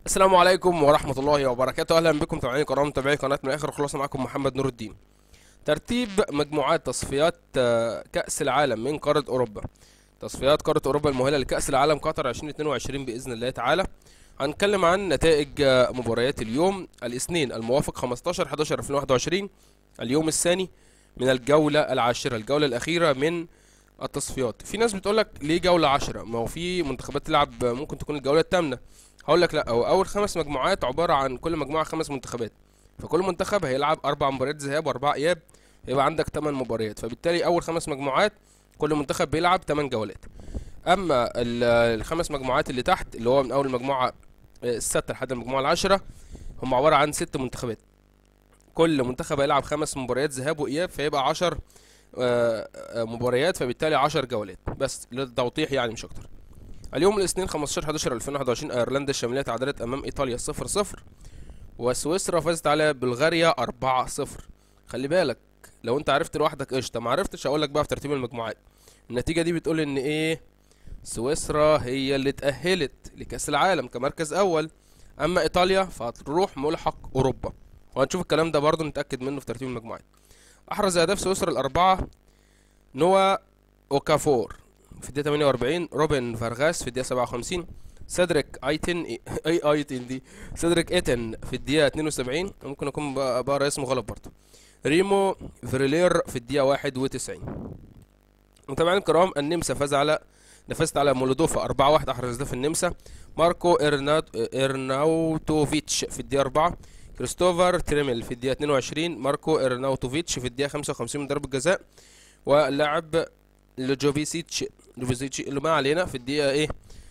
السلام عليكم ورحمة الله وبركاته أهلا بكم متابعين الكرام متابعي قناة من الآخر خلاصة معكم محمد نور الدين ترتيب مجموعات تصفيات آه، كأس العالم من قارة أوروبا تصفيات قارة أوروبا المؤهلة لكأس العالم قطر 2022 بإذن الله تعالى هنتكلم عن نتائج آه، مباريات اليوم الاثنين الموافق 15 11 2021 اليوم الثاني من الجولة العاشرة الجولة الأخيرة من التصفيات في ناس بتقولك ليه جولة عشرة ما هو في منتخبات تلعب آه، ممكن تكون الجولة الثامنة هقول لك لا هو اول خمس مجموعات عباره عن كل مجموعه خمس منتخبات فكل منتخب هيلعب اربع مباريات ذهاب واربع اياب يبقى عندك 8 مباريات فبالتالي اول خمس مجموعات كل منتخب بيلعب 8 جولات اما ال- الخمس مجموعات اللي تحت اللي هو من اول المجموعه آه، السادسه لحد المجموعه العاشره هم عباره عن ست منتخبات كل منتخب هيلعب خمس مباريات ذهاب واياب فيبقى 10 مباريات فبالتالي 10 جولات بس للتوضيح يعني مش اكتر اليوم الاثنين 15 11 2021 ايرلندا الشماليه تعادلت امام ايطاليا 0 0 وسويسرا فازت على بلغاريا 4 0 خلي بالك لو انت عرفت لوحدك قشطه ما عرفتش هقول لك بقى في ترتيب المجموعات النتيجه دي بتقول ان ايه سويسرا هي اللي اتاهلت لكاس العالم كمركز اول اما ايطاليا فهتروح ملحق اوروبا وهنشوف الكلام ده برضه نتاكد منه في ترتيب المجموعات احرز اهداف سويسرا الاربعه نوا اوكافور في الدقيقة 48 روبن فارغاس في الدقيقة 57 سيدريك ايتن اي ايتن دي سيدريك ايتن في الدقيقة 72 ممكن اكون بق- بقرا اسمه غلط برضه ريمو فيريلير في الدقيقة 91 متابعينا الكرام النمسا فاز على نفذت على مولودوفا 4-1 احرز هدف النمسا ماركو إرنات... إرناوتوفيتش في الدقيقة 4 كريستوفر تريمل في الدقيقة 22 ماركو إرناوتوفيتش في الدقيقة 55 من ضربة جزاء واللاعب لجوفيسيتش جوفيسيتش اللي ما علينا في الدقيقة ايه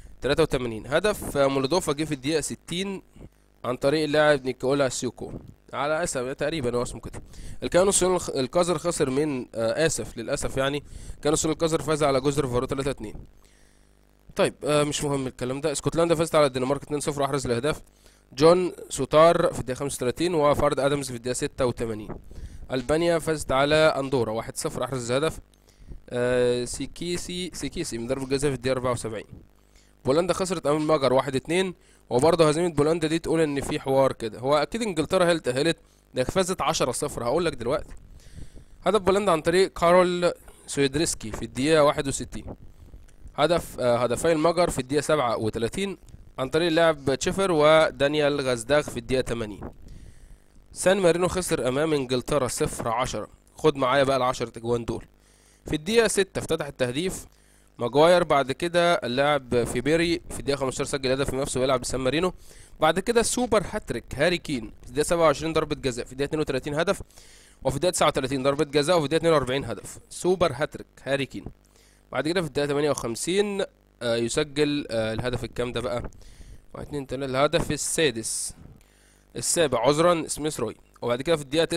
83 هدف مولودوفا جه في الدقيقة 60 عن طريق اللاعب نيكولا سيوكو على اسف تقريبا هو اسمه كده الكانو السول القذر خسر من آه اسف للاسف يعني كانو السول القذر فاز على جزر فارو 3 2 طيب آه مش مهم الكلام ده اسكتلندا فازت على الدنمارك 2 0 احرز الاهداف جون سوتار في الدقيقة 35 وفارد ادمز في الدقيقة 86 البانيا فازت على اندورا 1 0 احرز الهدف آه، سيكيسي سيكيسي من ضربة جزاء في الدقيقة 74 بولندا خسرت أمام المجر 1 2 وبرضه هزيمة بولندا دي تقول إن في حوار كده هو أكيد إنجلترا هي اللي تأهلت ده فازت 10 0 هقول لك دلوقتي هدف بولندا عن طريق كارول سويدريسكي في الدقيقة 61 هدف آه، هدفي المجر في الدقيقة 37 عن طريق اللاعب تشيفر ودانيال غازداغ في الدقيقة 80 سان مارينو خسر أمام إنجلترا 0 10 خد معايا بقى العشرة أجوان دول في الدقيقة 6 افتتح التهديف ماجواير بعد كده اللاعب فيبيري في الدقيقة 15 سجل هدف في نفسه ويلعب بسان مارينو بعد كده سوبر هاتريك هاري كين في الدقيقة 27 ضربة جزاء في الدقيقة 32 هدف وفي الدقيقة 39 ضربة جزاء وفي الدقيقة 42 هدف سوبر هاتريك هاري كين بعد كده في الدقيقة 58 آه يسجل آه الهدف الكام ده بقى 1 2 3 الهدف السادس السابع عذرا سميث روي وبعد كده في الدقيقة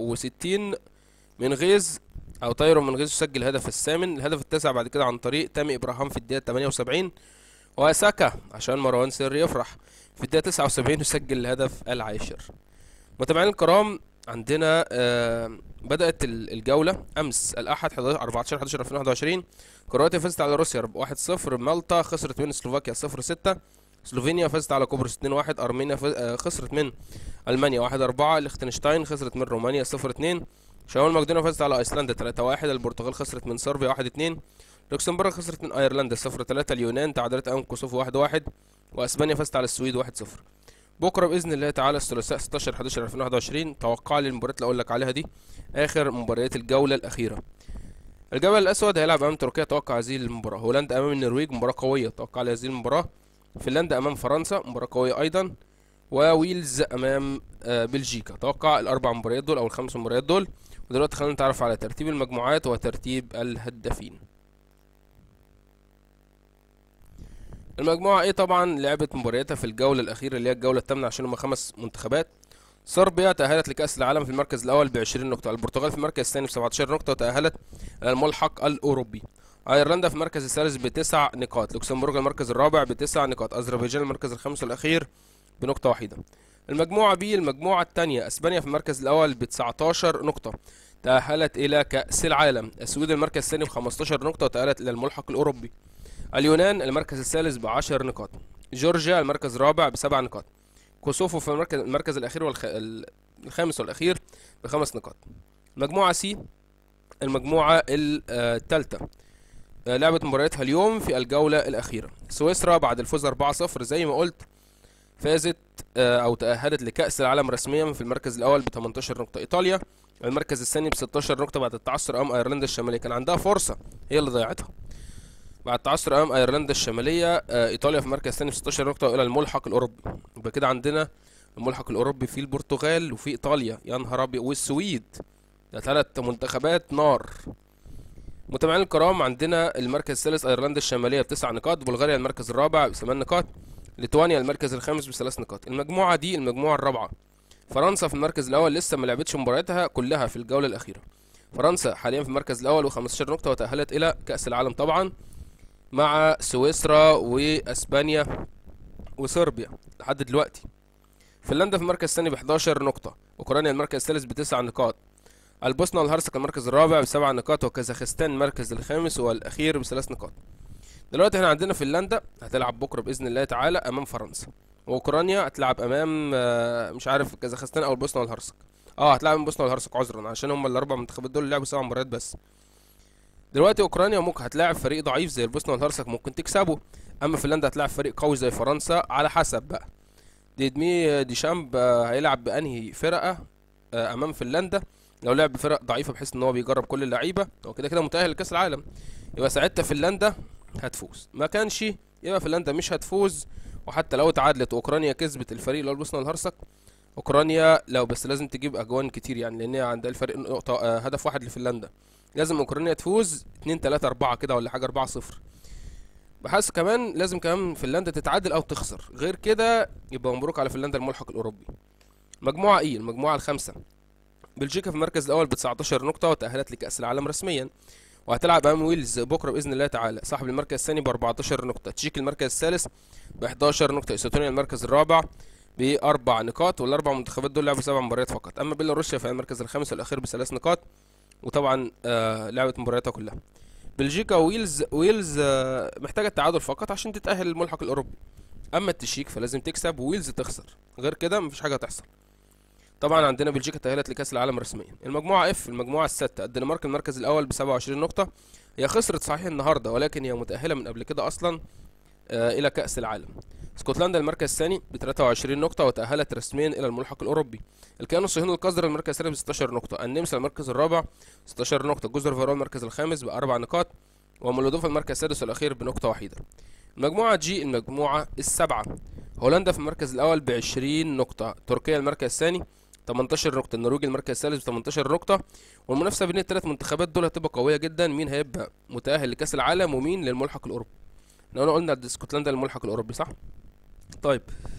69 من غيز او تايرو من غير يسجل الهدف الثامن الهدف التاسع بعد كده عن طريق تامي ابراهام في الدقيقه 78 وساكا عشان مروان سري يفرح في الدقيقه 79 يسجل الهدف العاشر متابعينا الكرام عندنا آه بدات ال- الجوله امس الاحد 11 14 11 2021 كرواتيا فازت على روسيا 1-0 مالطا خسرت من سلوفاكيا 0-6 سلوفينيا فازت على قبرص 2-1 ارمينيا فاز- آه، خسرت من المانيا 1-4 ليختنشتاين خسرت من رومانيا 0-2 شمال مقدونيا فازت على ايسلندا 3-1 البرتغال خسرت من صربيا 1-2 لوكسمبورغ خسرت من ايرلندا 0-3 اليونان تعادلت امام كوسوفو 1-1 واسبانيا فازت على السويد 1-0 بكره باذن الله تعالى الثلاثاء 16 11 2021 توقع لي المباريات اللي اقول لك عليها دي اخر مباريات الجوله الاخيره الجبل الاسود هيلعب امام تركيا توقع هذه المباراه هولندا امام النرويج مباراه قويه توقع لي هذه المباراه فنلندا امام فرنسا مباراه قويه ايضا وويلز امام آه، بلجيكا توقع الاربع مباريات دول او الخمس مباريات دول ودلوقتي خلينا نتعرف على ترتيب المجموعات وترتيب الهدافين المجموعة ايه طبعا لعبت مبارياتها في الجولة الأخيرة اللي هي الجولة الثامنة عشان هما خمس منتخبات صربيا تأهلت لكأس العالم في المركز الأول ب 20 نقطة البرتغال في المركز الثاني ب 17 نقطة وتأهلت إلى الملحق الأوروبي أيرلندا في المركز الثالث بتسع نقاط لوكسمبورغ المركز الرابع بتسع نقاط أذربيجان المركز الخامس والأخير بنقطة واحدة المجموعة بي المجموعة الثانية اسبانيا في المركز الاول ب 19 نقطة تأهلت إلى كأس العالم السويد المركز الثاني ب 15 نقطة وتأهلت إلى الملحق الأوروبي اليونان المركز الثالث ب 10 نقاط جورجيا المركز الرابع بسبع نقاط كوسوفو في المركز المركز الاخير والخ... ال- الخامس والاخير بخمس نقاط المجموعه سي المجموعه الثالثه لعبت مبارياتها اليوم في الجوله الاخيره سويسرا بعد الفوز 4-0 زي ما قلت فازت آه، او تاهلت لكاس العالم رسميا في المركز الاول ب 18 نقطه ايطاليا المركز الثاني ب 16 نقطه بعد التعثر امام ايرلندا الشماليه كان عندها فرصه هي اللي ضيعتها بعد تعثر امام ايرلندا الشماليه آه، ايطاليا في المركز الثاني ب 16 نقطه والى الملحق الاوروبي يبقى كده عندنا الملحق الاوروبي في البرتغال وفي ايطاليا يا نهار ابيض والسويد ده ثلاث منتخبات نار متابعين الكرام عندنا المركز الثالث ايرلندا الشماليه بتسع نقاط بلغاريا المركز الرابع بثمان نقاط ليتوانيا المركز الخامس بثلاث نقاط المجموعه دي المجموعه الرابعه فرنسا في المركز الاول لسه ما لعبتش مبارياتها كلها في الجوله الاخيره فرنسا حاليا في المركز الاول و15 نقطه وتاهلت الى كاس العالم طبعا مع سويسرا واسبانيا وصربيا لحد دلوقتي فنلندا في المركز الثاني ب 11 نقطه اوكرانيا المركز الثالث بتسع نقاط البوسنة والهرسك المركز الرابع بسبع نقاط وكازاخستان المركز الخامس والأخير بثلاث نقاط دلوقتي احنا عندنا فنلندا هتلعب بكرة بإذن الله تعالى أمام فرنسا وأوكرانيا هتلعب أمام آه، مش عارف كازاخستان أو البوسنة والهرسك اه هتلعب أمام البوسنة والهرسك عذرا عشان هم الأربع منتخبات دول اللي لعبوا سبع مباريات بس دلوقتي أوكرانيا ممكن هتلاعب فريق ضعيف زي البوسنة والهرسك ممكن تكسبه أما فنلندا هتلاعب فريق قوي زي فرنسا على حسب بقى ديدمي ديشامب آه، هيلعب بأنهي فرقة آه، أمام فنلندا لو لعب بفرق ضعيفه بحيث ان هو بيجرب كل اللعيبه هو كده كده متاهل لكاس العالم يبقى ساعتها فنلندا هتفوز ما كانش يبقى فنلندا مش هتفوز وحتى لو تعادلت واوكرانيا كسبت الفريق اللي هو البوسنه والهرسك اوكرانيا لو بس لازم تجيب اجوان كتير يعني لان هي عندها الفريق نقطه آه، هدف واحد لفنلندا لازم اوكرانيا تفوز 2 3 4 كده ولا حاجه 4 0 بحس كمان لازم كمان فنلندا تتعادل او تخسر غير كده يبقى مبروك على فنلندا الملحق الاوروبي مجموعه ايه المجموعه الخامسه بلجيكا في المركز الاول ب 19 نقطه وتاهلت لكاس العالم رسميا وهتلعب امام ويلز بكره باذن الله تعالى صاحب المركز الثاني ب 14 نقطه تشيك المركز الثالث ب 11 نقطه استونيا المركز الرابع باربع نقاط والاربع منتخبات دول لعبوا سبع مباريات فقط اما بيلاروسيا في المركز الخامس والاخير بثلاث نقاط وطبعا آه لعبت مبارياتها كلها بلجيكا ويلز ويلز آه محتاجه التعادل فقط عشان تتاهل الملحق الاوروبي اما التشيك فلازم تكسب وويلز تخسر غير كده مفيش حاجه هتحصل طبعا عندنا بلجيكا تأهلت لكأس العالم رسميا المجموعة اف المجموعة السادسة الدنمارك المركز الأول ب 27 نقطة هي خسرت صحيح النهاردة ولكن هي متأهلة من قبل كده أصلا آه إلى كأس العالم اسكتلندا المركز الثاني ب 23 نقطة وتأهلت رسميا إلى الملحق الأوروبي الكيان الصهيوني القذر المركز الثاني ب 16 نقطة النمسا المركز الرابع 16 نقطة جزر فيرون المركز الخامس بأربع نقاط ومولودوفا المركز السادس والأخير بنقطة واحدة المجموعة جي المجموعة السابعة هولندا في المركز الأول ب 20 نقطة تركيا المركز الثاني 18 نقطة النرويج المركز الثالث ب 18 نقطة والمنافسة بين الثلاث منتخبات دول هتبقى قوية جدا مين هيبقى متأهل لكأس العالم ومين للملحق الأوروبي لو قلنا اسكتلندا للملحق الأوروبي صح؟ طيب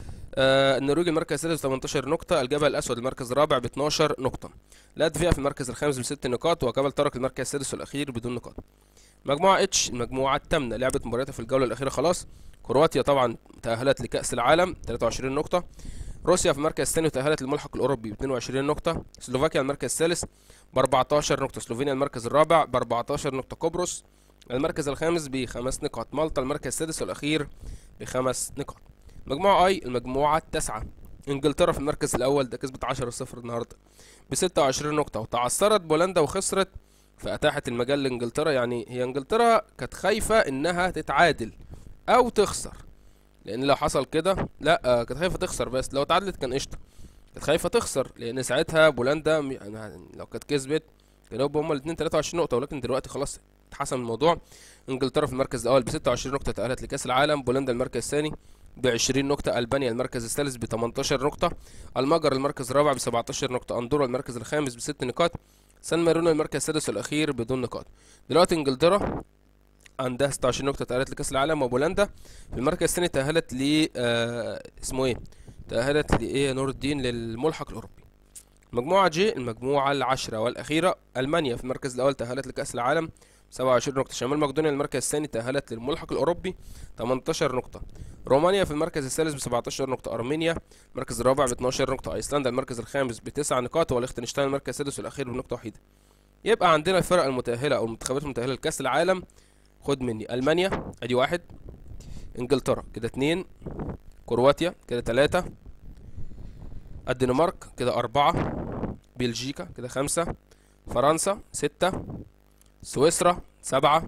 آه النرويج المركز الثالث ب 18 نقطة الجبل الأسود المركز الرابع ب 12 نقطة لاتفيا في المركز الخامس بست نقاط وجبل طارق المركز السادس والأخير بدون نقاط مجموعة اتش المجموعة الثامنة لعبت مبارياتها في الجولة الأخيرة خلاص كرواتيا طبعا تأهلت لكأس العالم 23 نقطة روسيا في المركز الثاني وتأهلت للملحق الأوروبي ب 22 نقطة سلوفاكيا المركز الثالث ب 14 نقطة سلوفينيا المركز الرابع ب 14 نقطة قبرص المركز الخامس بخمس نقاط مالطا المركز السادس والأخير بخمس نقاط مجموعة اي المجموعة التاسعة انجلترا في المركز الأول ده كسبت 10 0 النهاردة ب 26 نقطة وتعثرت بولندا وخسرت فأتاحت المجال لإنجلترا يعني هي إنجلترا كانت خايفة إنها تتعادل أو تخسر لان لو حصل كده لا آه، كانت خايفه تخسر بس لو اتعادلت كان قشطه كانت خايفه تخسر لان ساعتها بولندا م- يعني لو كانت كسبت كانوا يبقوا هما الاثنين 23 نقطه ولكن دلوقتي خلاص اتحسم الموضوع انجلترا في المركز الاول ب 26 نقطه تاهلت لكاس العالم بولندا المركز الثاني ب 20 نقطة، ألبانيا المركز الثالث ب 18 نقطة، المجر المركز الرابع ب 17 نقطة، أندورا المركز الخامس بست نقاط، سان مارينو المركز السادس والأخير بدون نقاط. دلوقتي إنجلترا عندها 26 نقطة تأهلت لكأس العالم وبولندا في المركز الثاني تأهلت ل آه اسمه ايه؟ تأهلت لإيه يا نور الدين للملحق الأوروبي. مجموعة جي المجموعة العاشرة والأخيرة ألمانيا في المركز الأول تأهلت لكأس العالم 27 نقطة شمال مقدونيا المركز الثاني تأهلت للملحق الأوروبي 18 نقطة رومانيا في المركز الثالث ب 17 نقطة أرمينيا المركز الرابع ب 12 نقطة أيسلندا المركز الخامس بتسع نقاط وليختنشتاين المركز السادس والأخير بنقطة وحيدة يبقى عندنا الفرق المتأهلة أو المنتخبات المتأهلة لكأس العالم خد مني ألمانيا أدي واحد إنجلترا كده اتنين كرواتيا كده تلاتة الدنمارك كده أربعة بلجيكا كده خمسة فرنسا ستة سويسرا سبعة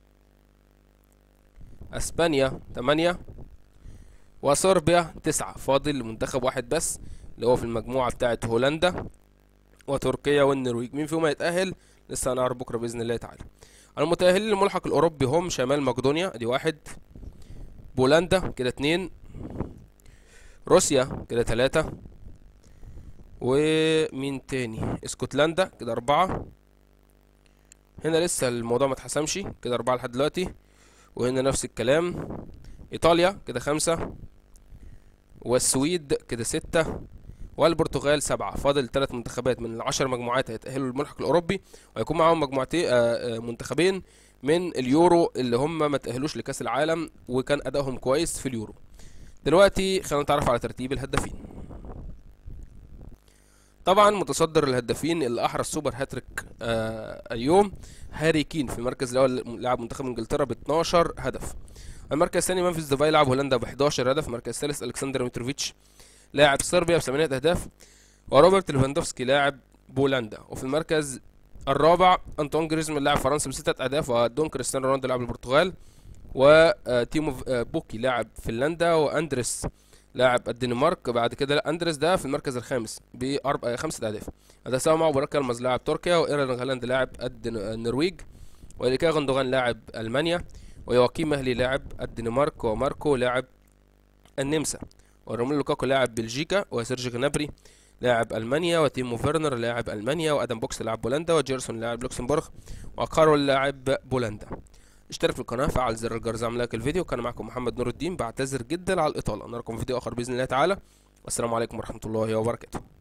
اسبانيا تمانية وصربيا تسعة فاضل منتخب واحد بس اللي هو في المجموعة بتاعت هولندا وتركيا والنرويج مين فيهم هيتأهل لسه هنعرف بكرة بإذن الله تعالى المتأهلين للملحق الأوروبي هم شمال مقدونيا دي واحد بولندا كده اتنين روسيا كده تلاتة ومين تاني اسكتلندا كده أربعة هنا لسه الموضوع ما اتحسمش كده أربعة لحد دلوقتي وهنا نفس الكلام إيطاليا كده خمسة والسويد كده ستة والبرتغال سبعة فاضل ثلاث منتخبات من العشر مجموعات هيتأهلوا للملحق الأوروبي وهيكون معاهم مجموعتين آه، آه، منتخبين من اليورو اللي هم ما تأهلوش لكأس العالم وكان أدائهم كويس في اليورو دلوقتي خلينا نتعرف على ترتيب الهدافين طبعا متصدر الهدافين اللي احرز سوبر هاتريك آه اليوم هاري كين في المركز الاول لاعب منتخب انجلترا ب 12 هدف المركز الثاني منفذ ديفاي لاعب هولندا ب 11 هدف المركز الثالث الكسندر متروفيتش لاعب صربيا ب 8 اهداف وروبرت ليفاندوفسكي لاعب بولندا وفي المركز الرابع انطون جريزمان لاعب فرنسا بستة اهداف ودون كريستيانو رونالدو لاعب البرتغال وتيمو بوكي لاعب فنلندا واندريس لاعب الدنمارك بعد كده اندريس ده في المركز الخامس بأربع خمسة أهداف هذا سوا معه براك يلمز لاعب تركيا وإيرلان هالاند لاعب الدن- النرويج وإليكا غندوغان لاعب ألمانيا ويواكيم مهلي لاعب الدنمارك وماركو لاعب النمسا وروميلو لوكاكو لاعب بلجيكا وسيرجي جنابري لاعب ألمانيا وتيمو فيرنر لاعب ألمانيا وأدم بوكس لاعب بولندا وجيرسون لاعب لوكسمبورغ وكارول لاعب بولندا اشترك في القناة فعل زر الجرس اعمل لايك الفيديو كان معكم محمد نور الدين بعتذر جدا على الإطالة نراكم في فيديو آخر بإذن الله تعالى والسلام عليكم ورحمة الله وبركاته